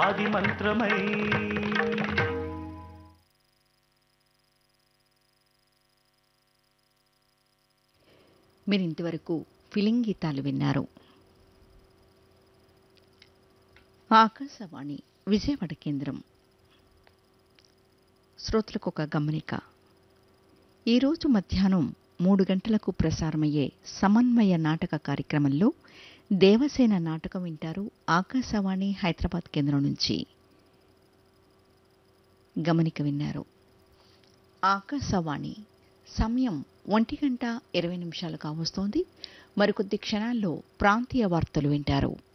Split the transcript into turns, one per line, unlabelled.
ఆది మంత్రమై
మీరు ఇంతవరకు ఫిలింగ్ గీతాలు విన్నారు ఆకాశవాణి విజయవాడ కేంద్రం శ్రోతలకు ఒక గమనిక ఈరోజు మధ్యాహ్నం మూడు గంటలకు ప్రసారమయ్యే సమన్వయ నాటక కార్యక్రమంలో దేవసేన నాటకం వింటారు ఆకాశవాణి హైదరాబాద్ కేంద్రం నుంచి గమనిక విన్నారు ఆకాశవాణి సమయం ఒంటి గంట ఇరవై నిమిషాలు కావస్తోంది మరికొద్ది క్షణాల్లో ప్రాంతీయ వార్తలు వింటారు